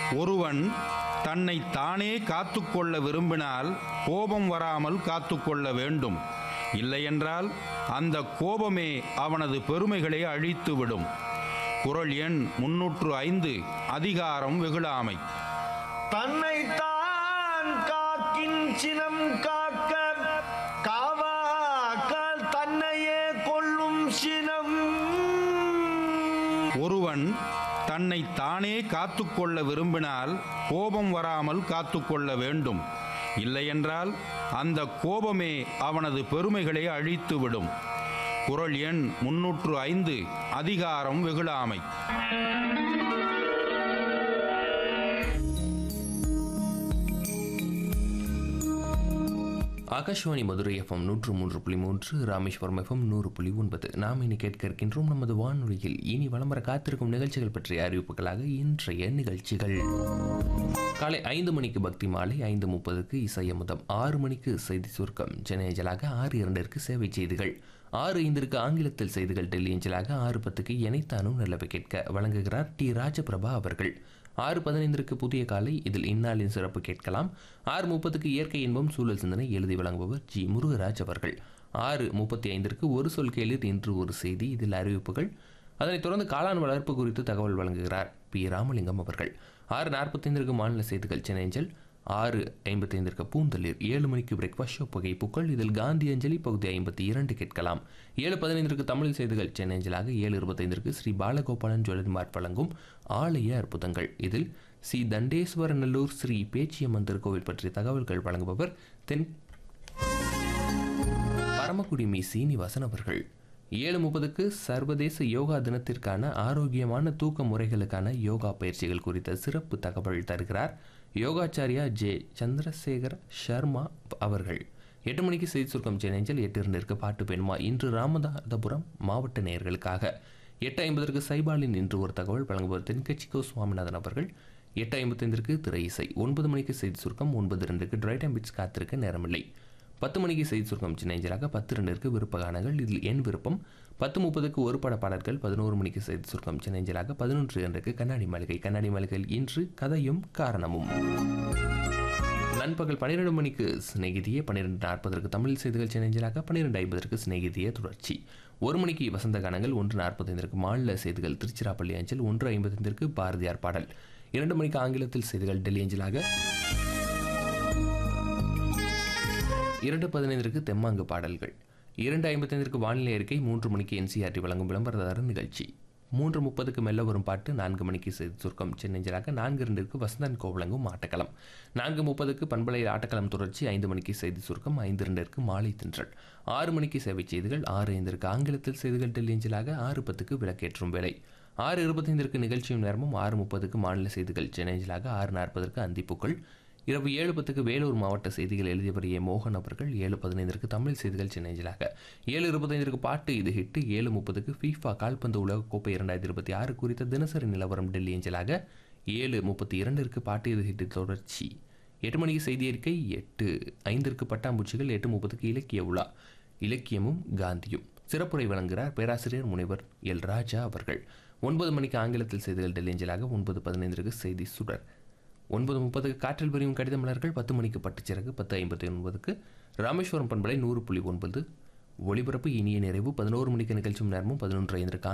ஒருவன் தன்னை தானே காத்துக்கொள்ள விரும்பினால் கோபம் வராமல் காத்துக்கொள்ள வேண்டும் இல்லையென்றால் அந்த கோபமே அவனது பெருமைகளை அழித்துவிடும் குறள் எண் முன்னூற்று ஐந்து அதிகாரம் வெகுளாமை தன்னைத்தான் காக்கின் சினம் காக்க காவாக்கால் தன்னையே கொள்ளும் சினம் ஒருவன் தன்னை தானே காத்துக்கொள்ள விரும்பினால் கோபம் வராமல் காத்துக்கொள்ள வேண்டும் இல்லையென்றால் அந்த கோபமே அவனது பெருமைகளை அழித்துவிடும் குறள் எண் முன்னூற்று ஐந்து அதிகாரம் வெகுளாமை ஆகாஷ்வாணி மதுரை எஃப்எம் நூற்று மூன்று புள்ளி மூன்று ராமேஸ்வரம் எஃப்எம் நூறு புள்ளி ஒன்பது நாம் இனி கேட்க இருக்கின்றோம் நமது வானொலியில் இனி வலம் வர காத்திருக்கும் நிகழ்ச்சிகள் பற்றிய அறிவிப்புகளாக இன்றைய நிகழ்ச்சிகள் காலை ஐந்து மணிக்கு பக்தி மாலை ஐந்து முப்பதுக்கு இசையமுதம் ஆறு மணிக்கு செய்தி சுருக்கம் சென்னை அஞ்சலாக ஆறு இரண்டிற்கு சேவை செய்திகள் ஆறு ஐந்திற்கு ஆங்கிலத்தில் செய்திகள் டெல்லி அஞ்சலாக ஆறு பத்துக்கு எனைத்தானும் நிலவை கேட்க வழங்குகிறார் டி ராஜபிரபா அவர்கள் ஆறு பதினைந்திற்கு புதிய காலை இதில் இந்நாளின் சிறப்பு கேட்கலாம் ஆறு முப்பதுக்கு இயற்கை இன்பம் சூழல் சிந்தனை எழுதி வழங்குபவர் ஜி முருகராஜ் அவர்கள் ஆறு முப்பத்தி ஐந்திற்கு ஒரு சொல் கேளிர் இன்று ஒரு செய்தி இதில் அறிவிப்புகள் அதனைத் தொடர்ந்து காளான் வளர்ப்பு குறித்து தகவல் வழங்குகிறார் பி ராமலிங்கம் அவர்கள் ஆறு நாற்பத்தைந்திற்கு மாநில செய்திகள் சென்னைஞ்சல் ஆறு ஐம்பத்தைந்திற்கு பூந்தளிர் ஏழு மணிக்கு பிரேக்ஃபாஸ்ட் ஷோ புகைப்புக்கள் இதில் காந்தி அஞ்சலி பகுதி ஐம்பத்தி இரண்டு கேட்கலாம் ஏழு பதினைந்திற்கு தமிழ் செய்திகள் சென்னை அஞ்சலாக ஏழு இருபத்தைந்திற்கு ஸ்ரீ பாலகோபாலன் ஜுவல்லர்மார்ட் வழங்கும் ஆலய அற்புதங்கள் இதில் சி தண்டேஸ்வரநல்லூர் ஸ்ரீ பேச்சியம்மன் திருக்கோவில் பற்றிய தகவல்கள் வழங்குபவர் தென் பரமக்குடி மீ சீனிவாசன் அவர்கள் ஏழு முப்பதுக்கு சர்வதேச யோகா தினத்திற்கான ஆரோக்கியமான தூக்க முறைகளுக்கான யோகா பயிற்சிகள் குறித்த சிறப்பு தகவல் தருகிறார் யோகாச்சாரியா ஜே சந்திரசேகர் சர்மா அவர்கள் எட்டு மணிக்கு செய்தி சுருக்கம் சென்னைஞ்சல் எட்டு இரண்டிற்கு பாட்டு பெண்மா இன்று ராமநாதபுரம் மாவட்ட நேயர்களுக்காக எட்டு ஐம்பதற்கு சைபாலின் இன்று ஒரு தகவல் வழங்குபவர் தென்கட்சிக்கோ சுவாமிநாதன் அவர்கள் எட்டு ஐம்பத்தைந்திற்கு திரை இசை ஒன்பது மணிக்கு செய்தி சுருக்கம் ஒன்பது ரெண்டுக்கு ட்ரை டைம் பிட்ஸ் காத்திருக்க நேரமில்லை பத்து மணிக்கு செய்தி சுருக்கம் சின்னஞ்சலாக பத்து ரெண்டிற்கு விருப்ப கானங்கள் இதில் என் விருப்பம் பத்து முப்பதுக்கு ஒரு பட பாடல்கள் பதினோரு மணிக்கு செய்தி சுருக்கம் சின்னஞ்சலாக பதினொன்று இரண்டுக்கு கண்ணாடி மாளிகை கண்ணாடி மாளிகையில் இன்று கதையும் காரணமும் நண்பகல் பன்னிரெண்டு மணிக்கு சிநேகிதியே பன்னிரெண்டு நாற்பதற்கு தமிழ் செய்திகள் சென்னஞ்சலாக பன்னிரெண்டு ஐம்பதற்கு சிநேகிதியே தொடர்ச்சி ஒரு மணிக்கு வசந்த கானங்கள் ஒன்று நாற்பத்தைந்திற்கு மாநில செய்திகள் திருச்சிராப்பள்ளி அஞ்சல் ஒன்று ஐம்பத்தைந்திற்கு பாரதியார் பாடல் இரண்டு மணிக்கு ஆங்கிலத்தில் செய்திகள் டெல்லி அஞ்சலாக இரண்டு பதினைந்திற்கு தெம்மாங்கு பாடல்கள் இரண்டு ஐம்பத்தைந்திற்கு வானிலை அறிக்கை மூன்று மணிக்கு என்சிஆர்டி வழங்கும் விளம்பரதார நிகழ்ச்சி மூன்று முப்பதுக்கு மெல்ல வரும் பாட்டு நான்கு மணிக்கு செய்தி சுருக்கம் சென்னஞ்சலாக நான்கு இரண்டிற்கு வசந்தன் கோ வழங்கும் ஆட்டக்களம் நான்கு முப்பதுக்கு பண்பலை ஆட்டக்களம் தொடர்ச்சி ஐந்து மணிக்கு செய்தி சுருக்கம் ஐந்து இரண்டிற்கு மாலை தின்றல் ஆறு மணிக்கு சேவை செய்திகள் ஆறு ஐந்திற்கு ஆங்கிலத்தில் செய்திகள் டெல்லி அஞ்சலாக ஆறு பத்துக்கு விளக்கேற்றும் வேலை ஆறு இருபத்தைந்திற்கு நிகழ்ச்சியும் நேரமும் ஆறு முப்பதுக்கு மாநில செய்திகள் சென்னைஞ்சலாக ஆறு நாற்பதற்கு அந்திப்புக்கள் இரவு ஏழு பத்துக்கு வேலூர் மாவட்ட செய்திகள் எழுதியவர் ஏ மோகன் அவர்கள் ஏழு பதினைந்திற்கு தமிழ் செய்திகள் சென்னைஞ்சலாக ஏழு இருபத்தைந்திற்கு பாட்டு இது ஹிட்டு ஏழு முப்பதுக்கு ஃபீஃபா கால்பந்து உலகக்கோப்பை இரண்டாயிரத்தி இருபத்தி ஆறு குறித்த தினசரி நிலவரம் டெல்லி அஞ்சலாக ஏழு முப்பத்தி இரண்டிற்கு பாட்டு இது ஹிட்டு தொடர்ச்சி எட்டு மணிக்கு செய்தி அறிக்கை எட்டு ஐந்திற்கு பட்டாம்பூச்சிகள் எட்டு முப்பதுக்கு இலக்கிய உலா இலக்கியமும் காந்தியும் சிறப்புரை வழங்குகிறார் பேராசிரியர் முனைவர் எல் ராஜா அவர்கள் ஒன்பது மணிக்கு ஆங்கிலத்தில் செய்திகள் டெல்லி அஞ்சலாக ஒன்பது பதினைந்திற்கு செய்தி சுடர் ஒன்பது முப்பதுக்கு காற்றில் விரியும் கடித மலர்கள் பத்து மணிக்கு பட்டுச்சிறகு பத்து ஐம்பத்தி ஒன்பதுக்கு ராமேஸ்வரம் பண்பலை நூறு புள்ளி ஒன்பது ஒளிபரப்பு இனிய நிறைவு பதினோரு மணிக்கு நிகழ்ச்சியும் நேரமும் பதினொன்று ஐந்திற்கு